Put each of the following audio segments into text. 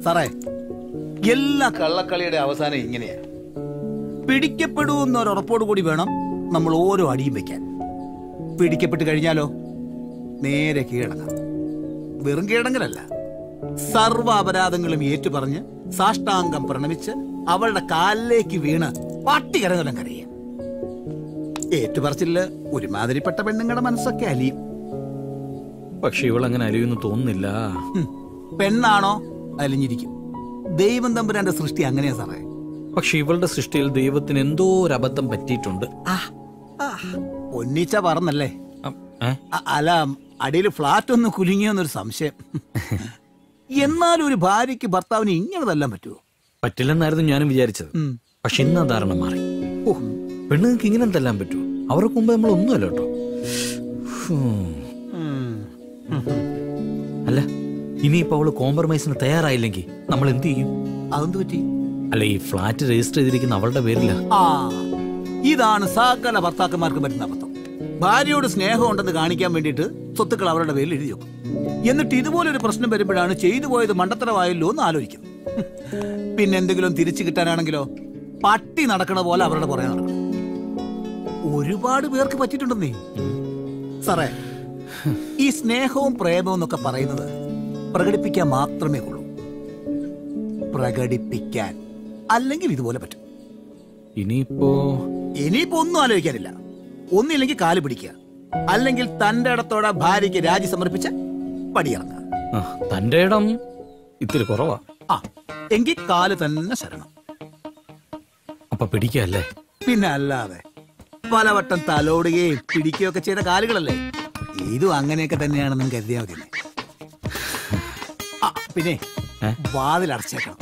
സാറേ എല്ലാ കള്ളക്കളിയുടെ അവസാനം ഇങ്ങനെയാ പിടിക്കപ്പെടുമെന്നൊരു ഉറപ്പോടു കൂടി വേണം നമ്മൾ ഓരോ അടിയും വെക്കാൻ പിടിക്കപ്പെട്ട് കഴിഞ്ഞാലോ നേരെ കീഴടങ്ങാം വെറും കീഴടങ്ങലല്ല സർവ്വ അപരാധങ്ങളും ഏറ്റുപറഞ്ഞ് സാഷ്ടാംഗം പ്രണമിച്ച് അവളുടെ കാലിലേക്ക് വീണ് പട്ടികരകലം കരയും ഏറ്റുപറച്ചില് ഒരുമാതിരിപ്പെട്ട പെണ്ണുങ്ങളുടെ മനസ്സൊക്കെ അലിയും പക്ഷെ ഇവൾ അങ്ങനെ അലിയൊന്നും തോന്നുന്നില്ല ഹും, പെണ്ണാണോ അലിഞ്ഞിരിക്കും ദൈവം തമ്പുരാന്റെ സൃഷ്ടി അങ്ങനെയാ സാറേ പക്ഷെ ഇവളുടെ സൃഷ്ടിയിൽ ദൈവത്തിന് എന്തോ ഒരു അബദ്ധം പറ്റിയിട്ടുണ്ട് ഒന്നിച്ച പറഞ്ഞല്ലേ അ- ഏ? അ- അല്ല അടിയിൽ ഫ്ലാറ്റ് ഒന്ന് കുലുങ്ങിയോന്നൊരു സംശയം എന്നാലും ഒരു ഭാര്യയ്ക്ക് ഭർത്താവിന് ഇങ്ങനെ തല്ലാൻ പറ്റുമോ പറ്റില്ലെന്നായിരുന്നു ഞാനും വിചാരിച്ചത് ഉം. പക്ഷെ ഇന്ന് ആ ധാരണ മാറി ഓ പെണ്ണുങ്ങൾക്ക് ഇങ്ങനെ തല്ലാൻ പറ്റുമോ അവർക്ക് മുമ്പ് നമ്മൾ ഒന്നുമല്ല കേട്ടോ ഹും. അല്ല ഇനിയിപ്പോ അവള് കോംപ്രമൈസിന് തയ്യാറായില്ലെങ്കിൽ നമ്മൾ എന്ത് ചെയ്യും അതെന്ത് പറ്റി അല്ല ഈ ഫ്ലാറ്റ് രജിസ്റ്റർ ചെയ്തിരിക്കുന്ന അവളുടെ പേരില്ല ആ ഇതാണ് സകല ഭർത്താക്കന്മാർക്ക് പറ്റുന്ന അബദ്ധം ഭാര്യയോട് സ്നേഹം ഉണ്ടെന്ന് കാണിക്കാൻ വേണ്ടിയിട്ട് സ്വത്തുക്കൾ അവരുടെ പേരിൽ എഴുതി വെക്കും എന്നിട്ട് ഇതുപോലൊരു പ്രശ്നം വരുമ്പോഴാണ് ചെയ്തു പോയത് മണ്ടത്തരമായല്ലോ എന്ന് ആലോചിക്കും പിന്നെ എന്തെങ്കിലും തിരിച്ചു കിട്ടാനാണെങ്കിലോ പട്ടി നടക്കണ പോലെ അവരുടെ പുറകെ നടക്കണം ഒരുപാട് പേർക്ക് പറ്റിയിട്ടുണ്ടെന്നേ സാറേ ഈ സ്നേഹവും പ്രേമവും എന്നൊക്കെ പറയുന്നത് പ്രകടിപ്പിക്കാൻ മാത്രമേ ഉള്ളൂ പ്രകടിപ്പിക്കാൻ അല്ലെങ്കിൽ ഇതുപോലെ പറ്റും ഇനിയിപ്പോ ഇനിയിപ്പോ ഒന്നും ആലോചിക്കാനില്ല ഒന്നില്ലെങ്കിൽ കാല് പിടിക്കുക അല്ലെങ്കിൽ തന്റെ ഇടത്തോടെ ഭാര്യയ്ക്ക് രാജി സമർപ്പിച്ച് പടിയിറങ്ങുക ആ, തന്റെ ഇടം ഇത്തിരി കുറവാ ആ എങ്കിൽ കാല് തന്നെ ശരണം അപ്പൊ പിടിക്കല്ലേ പിന്നെ അല്ലാതെ പലവട്ടം തലോടുകയും പിടിക്കുകയും ഒക്കെ ചെയ്ത കാലുകളല്ലേ ഇതും അങ്ങനെയൊക്കെ തന്നെയാണെന്നും കരുതിയാൽ മതി ആ, പിന്നെ ഏ? വാതിൽ അടച്ചേക്കണം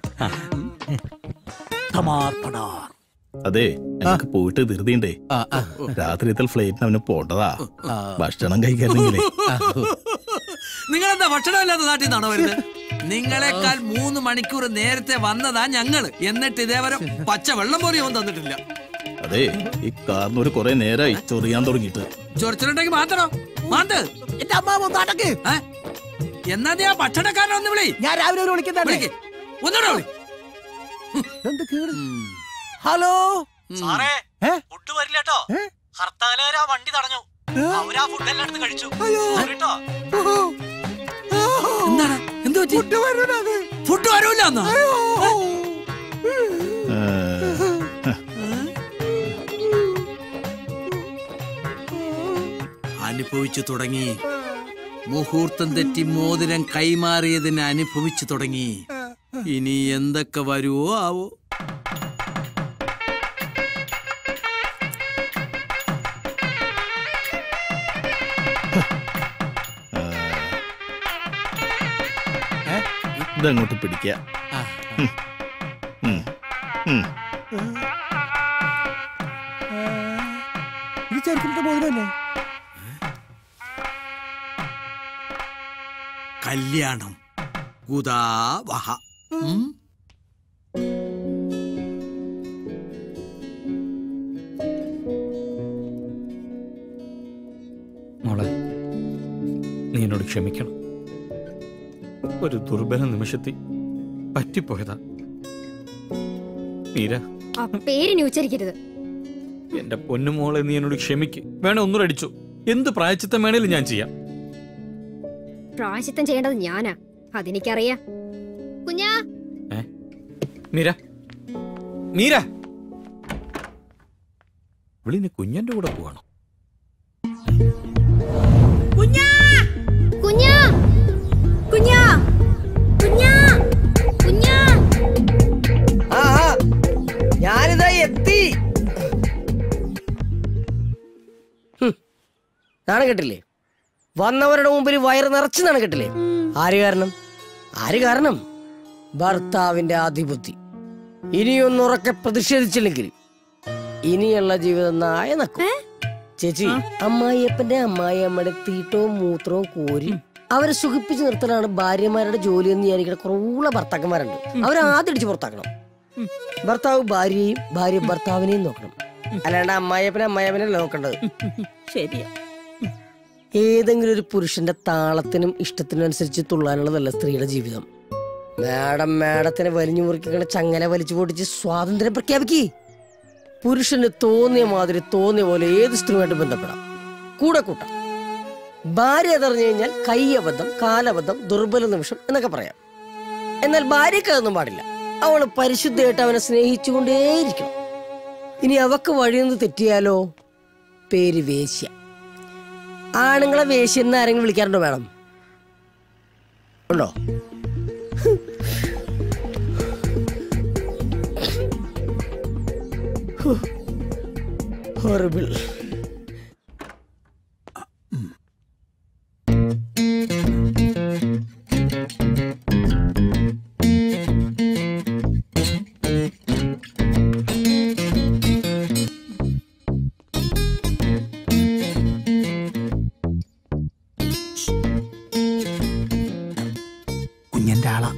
ടമാർ ടടാർ. അതെ എനിക്ക് പോയിട്ട് ധൃതിയുണ്ടേ രാത്രിയത്തെ ഫ്ലൈറ്റിന് അവന് പോണ്ടതാ ഭക്ഷണം കഴിക്കാനെങ്കിലേ നിങ്ങളെന്താ ഭക്ഷണമില്ലാത്ത നാട്ടിൽ നിന്നാണോ വരുന്നത് നിങ്ങളെക്കാൾ മൂന്ന് മണിക്കൂർ നേരത്തെ വന്നതാ ഞങ്ങള് എന്നിട്ട് ഇതേവരെ പച്ച വെള്ളം പോലും ഒന്നും തന്നിട്ടില്ല അതെ ഈ കാറിനൊരു കുറെ നേരമായി ചൊറിയാൻ തുടങ്ങിയിട്ട് ചൊറിച്ചിലുണ്ടെങ്കിൽ മാത്രം മാന്ത് എന്റെ അമ്മാവ് ഒന്ന് അടക്ക്. ഏ? എന്നാ നീ ആ ഭക്ഷണക്കാരനെ ഒന്ന് വിളി ഞാൻ രാവിലെ ഒരു വിളിക്കുന്നതല്ലേ വിളിക്ക് ഒന്നുകൂടെ വിളി എന്ത് കേട് ഹലോ സാറേ ഏ? ഫുഡ് വരില്ല കേട്ടോ ഏ? ഹർത്താലുകാർ ആ വണ്ടി തടഞ്ഞു അവരാ ഫുഡ് എല്ലാം എടുത്ത് കഴിച്ചു Sorry ട്ടോ. എന്താണ് എന്ത് പറ്റി ഫുഡ് വരൂല എന്നാ അനുഭവിച്ചു തുടങ്ങി മുഹൂർത്തം തെറ്റി മോതിരം കൈമാറിയതിന് അനുഭവിച്ചു തുടങ്ങി ഇനി എന്തൊക്കെ വരുവോ ആവോ ഇതങ്ങോട്ട് പിടിക്ക ഉം. ഉം. ഉം. ഇത് ചെറുക്കിന്റെ മോതിരല്ലേ കല്യാണം ഗുദാവഹ ഉം? മോളെ നീ എന്നോട് ക്ഷമിക്കണം ഒരു ദുർബല നിമിഷത്തിൽ പറ്റിപ്പോയതാ മീര ആ പേരിനി ഉച്ചരിക്കരുത് എന്റെ പൊന്നുമോളെ നീ എന്നോട് ക്ഷമിക്ക് വേണേ ഒന്നുകൂടെ അടിച്ചു എന്ത് പ്രായച്ചിത്തം വേണേലും ഞാൻ ചെയ്യാം പ്രായശിത്തം ചെയ്യേണ്ടത് ഞാനാ അതെനിക്കറിയാം കുഞ്ഞാ മീര മീര വിളിന് കുഞ്ഞന്റെ കൂടെ പോവാണോ കുഞ്ഞാ കുഞ്ഞാ കുഞ്ഞാ കുഞ്ഞാ ആ ആ, ഞാനിതാ എത്തി ഹും, നാണം കെട്ടില്ലേ വന്നവരുടെ മുമ്പിൽ വയറ് നിറച്ച് നാണം കെട്ടില്ലേ ആര് കാരണം ആര് കാരണം ഭർത്താവിന്റെ ആധിപത്യം ഇനിയൊന്നുറക്കെ പ്രതിഷേധിച്ചില്ലെങ്കിൽ ഇനിയുള്ള ജീവിതം നായ നക്കും ചേച്ചി അമ്മായിയപ്പന്റെ അമ്മായിയമ്മയുടെ തീട്ടവും മൂത്രവും കോരി അവരെ സുഖിപ്പിച്ച് നിർത്തലാണ് ഭാര്യമാരുടെ ജോലി എന്ന് വിചാരിക്കുന്ന കുറവുള്ള ഭർത്താക്കന്മാരുണ്ട് അവരെ ആദ്യം അടിച്ച് പുറത്താക്കണം ഭർത്താവ് ഭാര്യയെയും ഭാര്യ ഭർത്താവിനെയും നോക്കണം അല്ലാണ്ട് അമ്മായിയപ്പനെ അമ്മായിയപ്പനെ നോക്കേണ്ടത് ശരിയാ ഏതെങ്കിലും ഒരു പുരുഷന്റെ താളത്തിനും ഇഷ്ടത്തിനും അനുസരിച്ച് തുള്ളാനുള്ളതല്ല സ്ത്രീയുടെ ജീവിതം മാഡം മാഡത്തിനെ വലിഞ്ഞു മുറിക്കുന്ന ചങ്ങല വലിച്ചു പൊട്ടിച്ച് സ്വാതന്ത്ര്യം പ്രഖ്യാപിക്കേ പുരുഷന് തോന്നിയ മാതിരി തോന്നിയ പോലെ ഏത് സ്ത്രീയുമായിട്ട് ബന്ധപ്പെടാം കൂടെ കൂട്ടാം ഭാര്യ അതറിഞ്ഞു കഴിഞ്ഞാൽ കൈയബദ്ധം കാലബദ്ധം ദുർബല നിമിഷം എന്നൊക്കെ പറയാം എന്നാൽ ഭാര്യയ്ക്ക് അതൊന്നും പാടില്ല അവള് പരിശുദ്ധമായിട്ട് അവനെ സ്നേഹിച്ചുകൊണ്ടേയിരിക്കണം ഇനി അവക്ക് വഴിയൊന്ന് തെറ്റിയാലോ പേര് വേശ്യ ആണുങ്ങളെ വേശ്യ എന്ന് ആരെങ്കിലും വിളിക്കാറുണ്ടോ മാഡം ഉണ്ടോ ഹോറിബിൾ കുഞ്ഞന്റെ ആളാ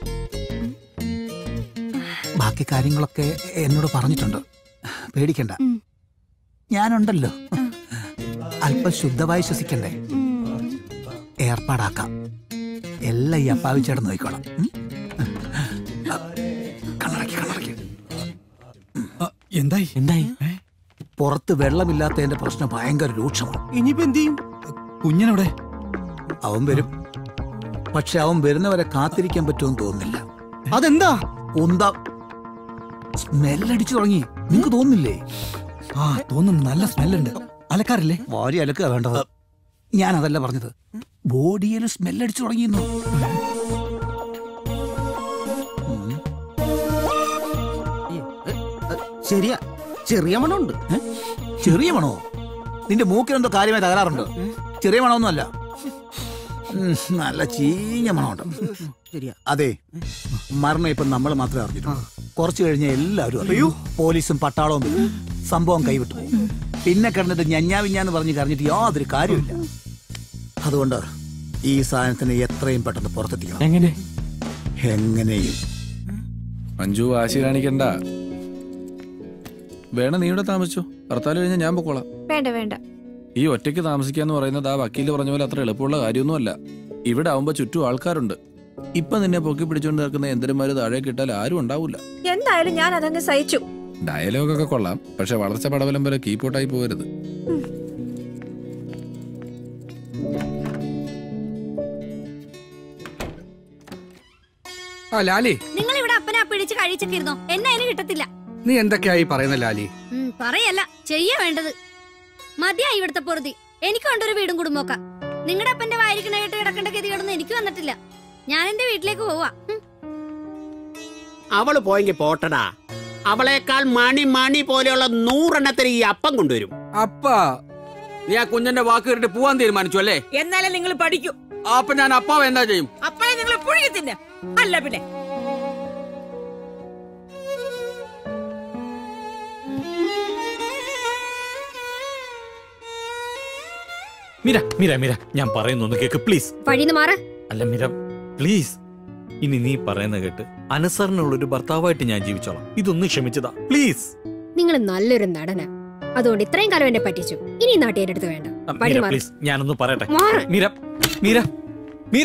ബാക്കി കാര്യങ്ങളൊക്കെ എന്നോട് പറഞ്ഞിട്ടുണ്ട് പേടിക്കണ്ട ഞാനുണ്ടല്ലോ അല്പം ശുദ്ധമായി ശ്വസിക്കണ്ടേ ഏർപ്പാടാക്കാം എല്ലാം ഈ അപ്പാവിച്ചേട്ടൻ നോക്കിക്കോളാം ഉം? ആ, കണ്ണടയ്ക്ക് കണ്ണടയ്ക്ക് എന്തായി എന്തായി പുറത്ത് വെള്ളമില്ലാത്തതിന്റെ പ്രശ്നം ഭയങ്കര രൂക്ഷമാണ് ഇനിയിപ്പോ എന്ത് ചെയ്യും കുഞ്ഞനെവിടെ അവൻ വരും പക്ഷെ അവൻ വരുന്നവരെ കാത്തിരിക്കാൻ പറ്റുമെന്ന് തോന്നുന്നില്ല അതെന്താ ഉന്ത സ്മെല്ലടിച്ചു തുടങ്ങി നിങ്ങക്ക് തോന്നുന്നില്ലേ ആ തോന്നുന്നു നല്ല സ്മെല്ലുണ്ട് അലക്കാറില്ലേ വാരി അലക്കുക വേണ്ടത് ഞാൻ അതല്ല പറഞ്ഞത് ബോഡിയിൽ സ്മെല്ലടിച്ചു തുടങ്ങിയെന്നു ശരിയാ ചെറിയ മണമുണ്ട് ഏ? ചെറിയ മണോ നിന്റെ മൂക്കിനെന്തോ കാര്യമായി തകരാറുണ്ട് ചെറിയ മണമൊന്നുമല്ല ഉം, നല്ല ചീഞ്ഞ മണമുണ്ട് ശരിയാ അതെ മരണം ഇപ്പൊ നമ്മൾ മാത്രമേ അറിഞ്ഞിട്ടുള്ളൂ കുറച്ചു കഴിഞ്ഞ എല്ലാവരും അറിയൂ പോലീസും പട്ടാളവും വരും. സംഭവം കൈവിട്ടു പോകും പിന്നെ കിടന്നിട്ട് ഞഞ്ഞാവിഞ്ഞാന്ന് പറഞ്ഞ് കറിഞ്ഞിട്ട് യാതൊരു കാര്യമില്ല അതുകൊണ്ട് ഈ സാധനത്തിന് എത്രയും പെട്ടെന്ന് പുറത്തെത്തിക്കണം എങ്ങനെ എങ്ങനെയും മഞ്ജു വാശി കാണിക്കണ്ട വേണം നീ ഇവിടെ താമസിച്ചോ ഭർത്താവ് കഴിഞ്ഞാൽ ഞാൻ പൊക്കോളാം വേണ്ട വേണ്ട ഈ ഒറ്റയ്ക്ക് താമസിക്കാന്ന് പറയുന്നത് ആ വക്കീല് പറഞ്ഞ പോലെ അത്ര എളുപ്പമുള്ള കാര്യമൊന്നുമല്ല ഇവിടെ ആവുമ്പോ ചുറ്റും ആൾക്കാരുണ്ട് ഇപ്പൊ നിന്നെ പൊക്കി പിടിച്ചോണ്ട് നിൽക്കുന്ന എന്തിനുമാര് താഴെ കിട്ടാൽ ആരും ഉണ്ടാവില്ല എന്തായാലും ഞാൻ അതങ്ങ് സഹിച്ചു ഡയലോഗൊക്കെ കൊള്ളാം പക്ഷെ വളർച്ച പടവലം പോലെ കീപ്പോട്ടായി പോകരുത് ആ ലാലി നിങ്ങൾ ഇവിടെ അപ്പനെ പിടിച്ച് കഴിച്ചൊക്കെ ഇരുന്നോ എന്നെ അതിന് കിട്ടത്തില്ല നീ എന്തൊക്കെയായി പറയുന്ന ലാലി ഉം, പറയല്ല ചെയ്യ വേണ്ടത് മതിയായി ഇവിടുത്തെ പൊറുതി എനിക്ക് കൊണ്ടൊരു വീടും കുടുംബമൊക്കെ നിങ്ങളുടെ അപ്പന്റെ വായിരിക്കണ കേട്ട് കിടക്കേണ്ട ഗതി കിടന്ന് എനിക്ക് വന്നിട്ടില്ല ഞാൻ എന്റെ വീട്ടിലേക്ക് പോവാ ഉം. അവള് പോയെങ്കിൽ പോട്ടടാ അവളേക്കാൾ മണി മണി പോലെയുള്ള നൂറെണ്ണത്തിന് ഈ അപ്പം കൊണ്ടുവരും അപ്പാ നീ ആ കുഞ്ഞന്റെ വാക്ക് കേട്ടിട്ട് പോവാൻ തീരുമാനിച്ചു അല്ലേ എന്നാലേ നിങ്ങൾ പഠിക്കൂ അപ്പൊ ഞാൻ അപ്പാവ് എന്താ ചെയ്യും അപ്പോഴേ നിങ്ങൾ പുഴുകി തിന്നെ അല്ല പിന്നെ മീര മീര മീര ഞാൻ പറയുന്നു കേക്ക് പ്ലീസ് വഴിന്ന് മാറ അല്ല മീര പ്ലീസ് ഇനി നീ പറയുന്ന കേട്ട് അനുസരണയുള്ള ഒരു ഭർത്താവായിട്ട് ഞാൻ ജീവിച്ചോളാം ഇതൊന്ന് ക്ഷമിച്ചതാ പ്ലീസ് നിങ്ങൾ നല്ലൊരു നടന അതുകൊണ്ട് ഇത്രയും കാലം എന്നെ പറ്റിച്ചു ഇനി ഈ നാട്ടിൽ അടുത്ത് വേണ്ട വഴി മീര മാറ്. പ്ലീസ് ഞാനൊന്ന് പറയട്ടെ മാറ്. മീര മീര മീര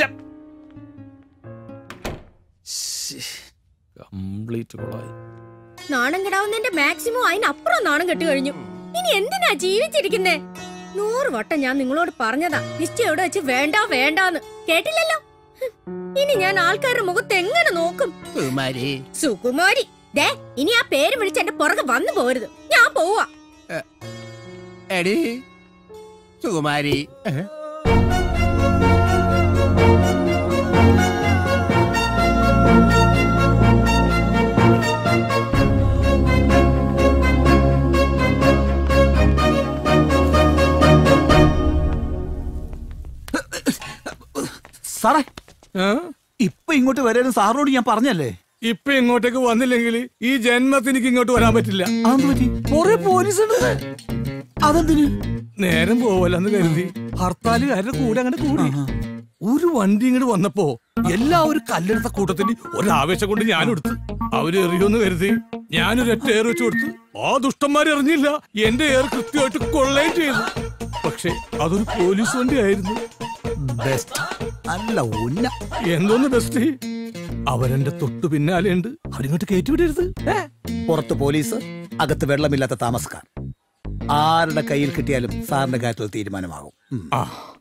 കംപ്ലീറ്റ് കൊളായി നാണം കെടാവുന്നതിന്റെ മാക്സിമം അതിനപ്പുറം നാണം കെട്ടു കഴിഞ്ഞു ഇനി എന്തിനാ ജീവിച്ചിരിക്കുന്നേ നൂറ് വട്ടം ഞാൻ നിങ്ങളോട് പറഞ്ഞതാ നിശ്ചയം എവിടെ വെച്ച് വേണ്ട വേണ്ടാന്ന് കേട്ടില്ലല്ലോ ഹും. ഇനി ഞാൻ ആൾക്കാരുടെ മുഖത്ത് എങ്ങനെ നോക്കും സുകുമാരി സുകുമാരി ദേ ഇനി ആ പേര് വിളിച്ച് എന്റെ പുറകെ വന്നു പോരുത് ഞാൻ പോവാ എടി സുകുമാരി സാറേ ഇപ്പൊ ഇങ്ങോട്ട് വരാനും സാറിനോട് ഞാൻ പറഞ്ഞല്ലേ ഇപ്പൊ ഇങ്ങോട്ടേക്ക് വന്നില്ലെങ്കിൽ ഈ ജന്മത്തിന് എനിക്ക് ഇങ്ങോട്ട് വരാൻ പറ്റില്ല അതെന്ത് പറ്റി കൊറേ പോലീസ് ഉണ്ട് അതെന്തിന് നേരം പോവല്ലെന്ന് കരുതി ഹർത്താലുകാരുടെ കൂടെ അങ്ങനെ കൂടി ഒരു വണ്ടി ഇങ്ങോട്ട് വന്നപ്പോ എല്ലാവരും കല്ലെടുത്ത കൂട്ടത്തിന് ഒരാവേശം കൊണ്ട് ഞാൻ എടുത്തു അവര് എറിയോന്ന് കരുതി ഞാനൊരു ഒറ്റ ഏർ വെച്ച് കൊടുത്തു ആ ദുഷ്ടന്മാർ എറിഞ്ഞില്ല എന്റെ ഏർ കൃത്യമായിട്ട് കൊള്ളുകയും ചെയ്തു പക്ഷെ അതൊരു പോലീസ് വണ്ടി ആയിരുന്നു ബെസ്റ്റ് അല്ല ഉന്ന എന്തോന്ന് ബെസ്റ്റ് അവരെന്റെ തൊട്ടു പിന്നാലെയുണ്ട് അവരിങ്ങോട്ട് കയറ്റിവിടരുത് ഏ? പുറത്ത് പോലീസ് അകത്ത് വെള്ളമില്ലാത്ത താമസക്കാർ ആരുടെ കയ്യിൽ കിട്ടിയാലും സാറിന്റെ കാര്യത്തിൽ ഒരു തീരുമാനമാകും ഉം. ആ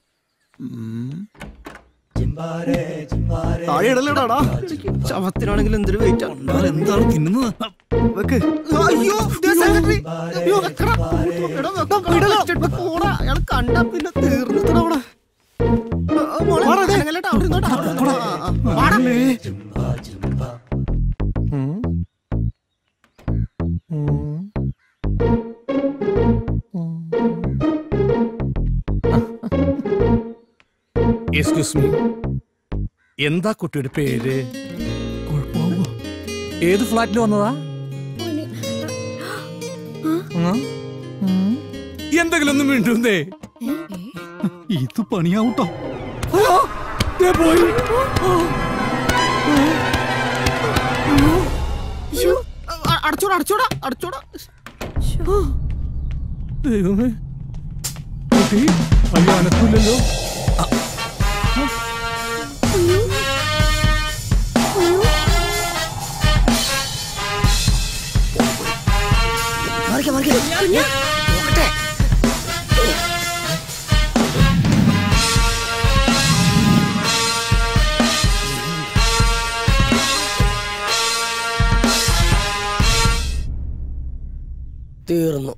താഴെയിടലടാ ശവത്തിനാണെങ്കിൽ എന്തൊരു വെയിറ്റ് എന്താണ് തിന്നുന്നത് വെക്ക് അയ്യോ ദേ സെക്രട്ടറി അയ്യോ വെക്കടാ എടാ വെക്കാം വിടലോ പോടാ അയാൾ കണ്ടാ പിന്നെ തീർന്നിട്ടടാ അവിടെ ആ, ആ, മോളെ, അനങ്ങല്ലേട്ടാ, അവിടെ ഇരുന്നോട്ടാ, അവിടെ ഇരുന്നോട്ടാ. ആ, ആ, വാടാ. എക്സ്ക്യൂസ് മീ എന്താ കുട്ടിയുടെ പേര് ഏത് ഫ്ലാറ്റിൽ വന്നതാ ആ? എന്തെങ്കിലും ഒന്നും മിണ്ടുന്നേ ഇത് പണിയാവൂട്ടോ അയ്യോ, ദേ പോയി അ- അടച്ചോടാ അടച്ചോടാ അടച്ചോടാ ദൈവമേ കുട്ടി അയ്യോ അനക്കില്ലല്ലോ മാറിക്ക മാറിക്ക നോക്കട്ടെ തീർന്നു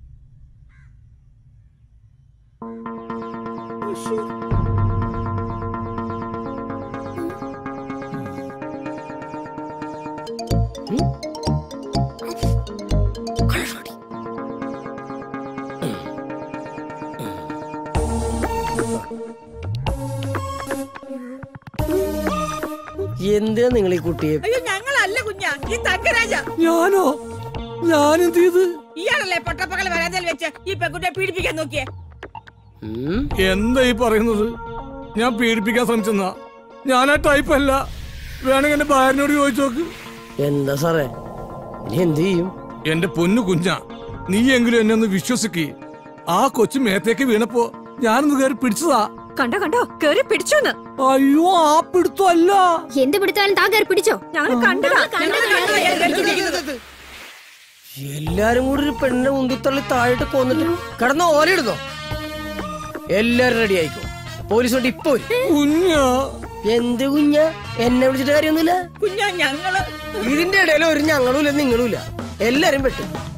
എന്തിനാ നിങ്ങൾ ഈ കുട്ടിയെ അയ്യോ ഞങ്ങളല്ല കുഞ്ഞാ ഈ തങ്കരാജ ഞാനോ ഞാൻ എന്ത് ചെയ്ത് ഇയാളല്ലേ പൊട്ടപ്പകൽ വരാതിൽ വെച്ച് ഈ പെൺകുട്ടിയെ പീഡിപ്പിക്കാൻ നോക്കിയേ ഉം? എന്താ ഈ പറയുന്നത് ഞാൻ പീഡിപ്പിക്കാൻ ശ്രമിച്ചെന്നാ ഞാൻ ആ ടൈപ്പ് അല്ല വേണമെങ്കിൽ എന്റെ ഭാര്യനോട് ചോദിച്ചു നോക്ക് എന്താ സാറേ ഇനി എന്ത് ചെയ്യും എന്റെ പൊന്നു കുഞ്ഞ നീ എങ്കിലും എന്നെ ഒന്ന് വിശ്വസിക്ക് ആ കൊച്ചു മേത്തേക്ക് വീണപ്പോ ഞാനൊന്ന് കയറി പിടിച്ചതാ കണ്ടോ കണ്ടോ കേറി പിടിച്ചോന്ന് അയ്യോ ആ പിടുത്തം അല്ല എന്ത് പിടിച്ചാലും താൻ കയറി പിടിച്ചോ ഞങ്ങൾ കണ്ടതാ എല്ലാരും കൂടി ഒരു പെണ്ണിനെ ഉന്തിത്തള്ളി താഴോട്ട് കൊന്നിട്ട് കിടന്ന ഓലയിടുന്നോ എല്ലാരും റെഡി ആയിക്കോ പോലീസ് കൊണ്ട് ഇപ്പൊ വരും. കുഞ്ഞാ എന്ത് കുഞ്ഞ എന്നെ വിളിച്ചിട്ട് കാര്യമൊന്നുമില്ല കുഞ്ഞാ ഞങ്ങള് ഇതിന്റെ ഇടയിൽ ഒരു ഞങ്ങളും ഇല്ല നിങ്ങളും ഇല്ല എല്ലാരും പെട്ടു